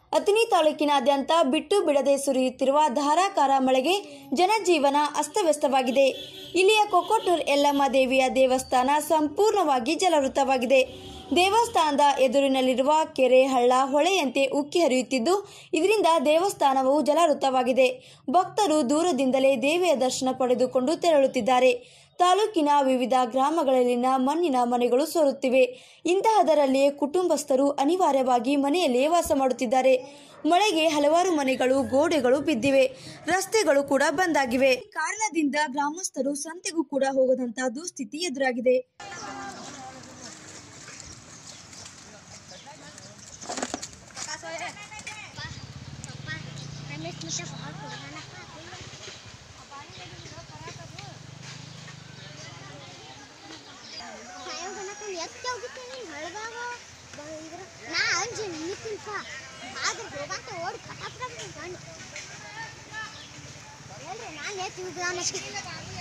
ಅಥಣಿ ತಾಲೂಕಿನಾದ್ಯಂತ ಬಿಟ್ಟು ಬಿಡದೆ ಸುರಿಯುತ್ತಿರುವ ಧಾರಾಕಾರ ಮಳೆಗೆ ಜನಜೀವನ ಅಸ್ತವ್ಯಸ್ತವಾಗಿದೆ ಇಲ್ಲಿಯ ಕೊಕೊಟೂರ್ ಯಲ್ಲಮ್ಮ ದೇವಿಯ ದೇವಸ್ಥಾನ ಸಂಪೂರ್ಣವಾಗಿ ಜಲವೃತವಾಗಿದೆ ದೇವಸ್ಥಾನದ ಎದುರಿನಲ್ಲಿರುವ ಕೆರೆ ಹಳ್ಳ ಹೊಳೆಯಂತೆ ಉಕ್ಕಿ ಹರಿಯುತ್ತಿದ್ದು ಇದರಿಂದ ದೇವಸ್ಥಾನವು ಜಲಾವೃತವಾಗಿದೆ ಭಕ್ತರು ದೂರದಿಂದಲೇ ದೇವಿಯ ದರ್ಶನ ಪಡೆದುಕೊಂಡು ತೆರಳುತ್ತಿದ್ದಾರೆ ತಾಲೂಕಿನ ವಿವಿಧ ಗ್ರಾಮಗಳಲ್ಲಿನ ಮಣ್ಣಿನ ಮನೆಗಳು ಸೋರುತ್ತಿವೆ ಇಂತಹದರಲ್ಲಿಯೇ ಕುಟುಂಬಸ್ಥರು ಅನಿವಾರ್ಯವಾಗಿ ಮನೆಯಲ್ಲಿಯೇ ವಾಸ ಮಾಡುತ್ತಿದ್ದಾರೆ ಮಳೆಗೆ ಹಲವಾರು ಮನೆಗಳು ಗೋಡೆಗಳು ಬಿದ್ದಿವೆ ರಸ್ತೆಗಳು ಕೂಡ ಬಂದಾಗಿವೆ ಈ ಕಾರಣದಿಂದ ಗ್ರಾಮಸ್ಥರು ಸಂತೆಗೂ ಕೂಡ ಹೋಗದಂತಹ ದುಸ್ಥಿತಿ ಎದುರಾಗಿದೆ ರಮೇಶ್ ಮಿಶ್ರಾ ಭಾಳ ಕೊಡೋಣ ಎತ್ತೆ ಹೋಗಿದ್ದೀನಿ ಹಳದಾಗ ಇದ್ರ ನಾ ಅಂಜಿ ನಿಂತಿಲ್ಪ ಆದ್ರೆ ಹೋಗಾಕ ಓಡಿ ಪಟಾಪಟ ಗಂಡು ಹೇಳ್ರಿ ನಾನು ಎತ್ತಿ ಹೋಗಿದ್ದಾನೆ